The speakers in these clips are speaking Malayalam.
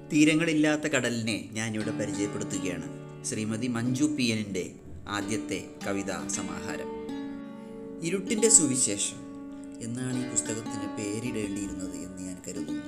തീരങ്ങളില്ലാത്ത കടലിനെ ഞാനിവിടെ പരിചയപ്പെടുത്തുകയാണ് ശ്രീമതി മഞ്ജു പി എന്നിൻ്റെ ആദ്യത്തെ കവിതാ സമാഹാരം ഇരുട്ടിൻ്റെ സുവിശേഷം എന്നാണ് ഈ പുസ്തകത്തിന് പേരിടേണ്ടിയിരുന്നത് എന്ന് ഞാൻ കരുതുന്നു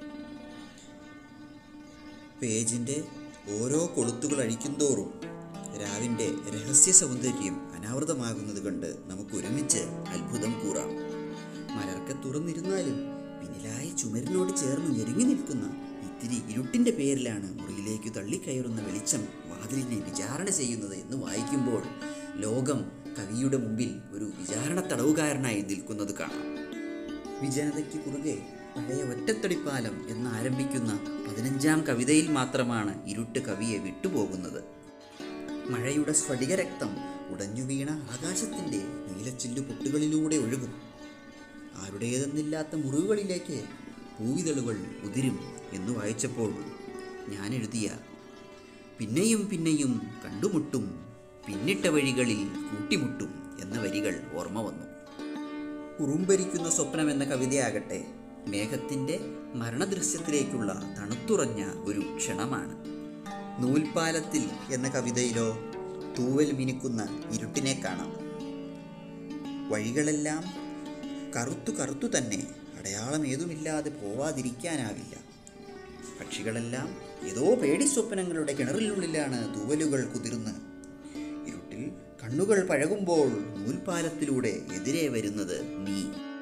പേജിൻ്റെ ഓരോ കൊളുത്തുകൾ അഴിക്കുന്തോറും രാവിൻ്റെ രഹസ്യ സൗന്ദര്യം അനാവൃതമാകുന്നത് കണ്ട് നമുക്ക് ഒരുമിച്ച് അത്ഭുതം കൂറാം മലർക്കെ തുറന്നിരുന്നാലും പിന്നിലായി ചുമരിനോട് ചേർന്ന് ഞെരുങ്ങി നിൽക്കുന്ന ഇത്തിരി ഇരുട്ടിൻ്റെ പേരിലാണ് മുറിയിലേക്ക് തള്ളിക്കയറുന്ന വെളിച്ചം വാതിലിനെ വിചാരണ ചെയ്യുന്നത് എന്ന് വായിക്കുമ്പോൾ ലോകം കവിയുടെ മുമ്പിൽ ഒരു വിചാരണ തടവുകാരനായി നിൽക്കുന്നത് കാണാം വിജനതയ്ക്ക് കുറുകെ പഴയ ഒറ്റത്തടിപ്പാലം എന്ന് ആരംഭിക്കുന്ന പതിനഞ്ചാം കവിതയിൽ മാത്രമാണ് ഇരുട്ട് കവിയെ വിട്ടുപോകുന്നത് മഴയുടെ സ്ഫടികരക്തം ഉടഞ്ഞു വീണ ആകാശത്തിൻ്റെ നീലച്ചില്ലു പൊട്ടുകളിലൂടെ ഒഴുകും ആരുടേതെന്നില്ലാത്ത മുറിവുകളിലേക്ക് പൂവിതളുകൾ ഉതിരും എന്ന് വായിച്ചപ്പോൾ ഞാൻ എഴുതിയ പിന്നെയും പിന്നെയും കണ്ടുമുട്ടും പിന്നിട്ട വഴികളിൽ കൂട്ടിമുട്ടും എന്ന വരികൾ ഓർമ്മ വന്നു ഉറുമ്പരിക്കുന്ന സ്വപ്നം എന്ന കവിതയാകട്ടെ മേഘത്തിൻ്റെ മരണദൃശ്യത്തിലേക്കുള്ള തണുത്തുറഞ്ഞ ഒരു ക്ഷണമാണ് നൂൽപ്പാലത്തിൽ എന്ന കവിതയിലോ തൂവൽ മിനുക്കുന്ന ഇരുട്ടിനെ കാണാം വഴികളെല്ലാം കറുത്തു കറുത്തു തന്നെ അടയാളം ഏതുമില്ലാതെ പോവാതിരിക്കാനാവില്ല പക്ഷികളെല്ലാം ഏതോ പേടി സ്വപ്നങ്ങളുടെ കിണറിനുള്ളിലാണ് തൂവലുകൾ കുതിർന്ന് ഇരുട്ടിൽ കണ്ണുകൾ പഴകുമ്പോൾ നൂൽപ്പാലത്തിലൂടെ എതിരെ വരുന്നത് നീ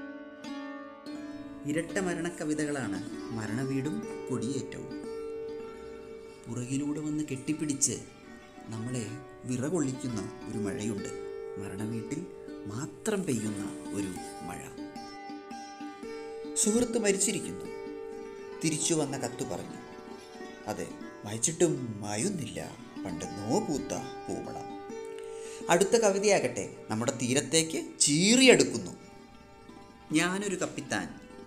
ഇരട്ട മരണക്കവിതകളാണ് മരണവീടും കൊടിയേറ്റവും പുറകിലൂടെ വന്ന് കെട്ടിപ്പിടിച്ച് നമ്മളെ വിറകൊള്ളിക്കുന്ന ഒരു മഴയുണ്ട് മരണവീട്ടിൽ മാത്രം പെയ്യുന്ന ഒരു മഴ സുഹൃത്ത് മരിച്ചിരിക്കുന്നു തിരിച്ചു വന്ന കത്ത് പറഞ്ഞു അതെ വായിച്ചിട്ടും മായുന്നില്ല പണ്ടെന്നോ പൂത്ത പൂമണ അടുത്ത കവിതയാകട്ടെ നമ്മുടെ തീരത്തേക്ക് ചീറിയെടുക്കുന്നു ഞാനൊരു കപ്പിത്താൻ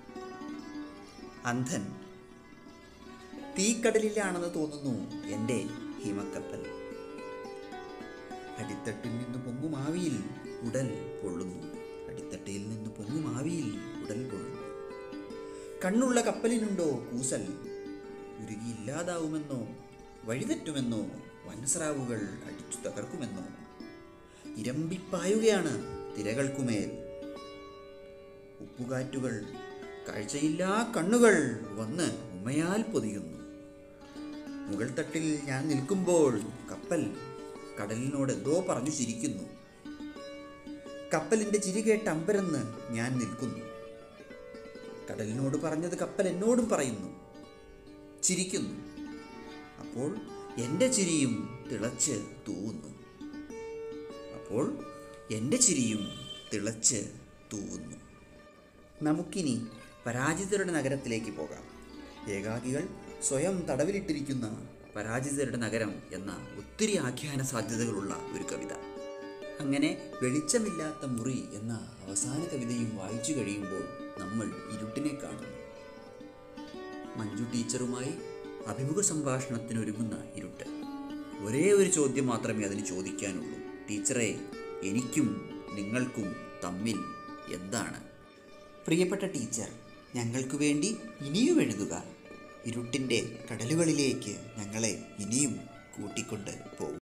അന്ധൻ തീക്കടലിലാണെന്ന് തോന്നുന്നു എൻ്റെ ഹിമക്കപ്പൽ അടിത്തട്ടിൽ നിന്ന് പൊങ്ങും ആവിയിൽ ഉടൽ പൊള്ളുന്നു അടിത്തട്ടയിൽ നിന്ന് പൊങ്ങും ആവിയിൽ ഉടൽ പൊള്ളുന്നു കണ്ണുള്ള കപ്പലിനുണ്ടോ കൂസൽ ഉരുകിയില്ലാതാവുമെന്നോ വഴിതെറ്റുമെന്നോ വൻസ്രാവുകൾ അടിച്ചു തകർക്കുമെന്നോ ഇരമ്പിപ്പായുകയാണ് തിരകൾക്കുമേൽ ഉപ്പുകാറ്റുകൾ കാഴ്ചയില്ലാ കണ്ണുകൾ വന്ന് ഉമ്മയാൽ പൊതിയുന്നു മുകൾ തട്ടിൽ ഞാൻ നിൽക്കുമ്പോൾ കപ്പൽ കടലിനോട് എന്തോ പറഞ്ഞു ചിരിക്കുന്നു കപ്പലിൻ്റെ ചിരി കേട്ട് അമ്പരന്ന് ഞാൻ നിൽക്കുന്നു കടലിനോട് പറഞ്ഞത് കപ്പൽ എന്നോടും പറയുന്നു ചിരിക്കുന്നു അപ്പോൾ എൻ്റെ ചിരിയും തിളച്ച് തൂവുന്നു അപ്പോൾ എൻ്റെ ചിരിയും തിളച്ച് തൂവുന്നു നമുക്കിനി പരാജിതരുടെ നഗരത്തിലേക്ക് പോകാം ഏകാകികൾ സ്വയം തടവിലിട്ടിരിക്കുന്ന പരാജിതരുടെ നഗരം എന്ന ഒത്തിരി ആഖ്യാന സാധ്യതകളുള്ള ഒരു കവിത അങ്ങനെ വെളിച്ചമില്ലാത്ത മുറി എന്ന അവസാന കവിതയും വായിച്ചു കഴിയുമ്പോൾ നമ്മൾ ഇരുട്ടിനെ കാണുന്നു മഞ്ജു ടീച്ചറുമായി അഭിമുഖ സംഭാഷണത്തിനൊരുങ്ങുന്ന ഇരുട്ട് ഒരേ ഒരു ചോദ്യം മാത്രമേ അതിന് ചോദിക്കാനുള്ളൂ ടീച്ചറെ എനിക്കും നിങ്ങൾക്കും തമ്മിൽ എന്താണ് പ്രിയപ്പെട്ട ടീച്ചർ ഞങ്ങൾക്ക് വേണ്ടി ഇനിയും എഴുതുക ഇരുട്ടിൻ്റെ കടലുകളിലേക്ക് ഞങ്ങളെ ഇനിയും കൂട്ടിക്കൊണ്ട് പോകും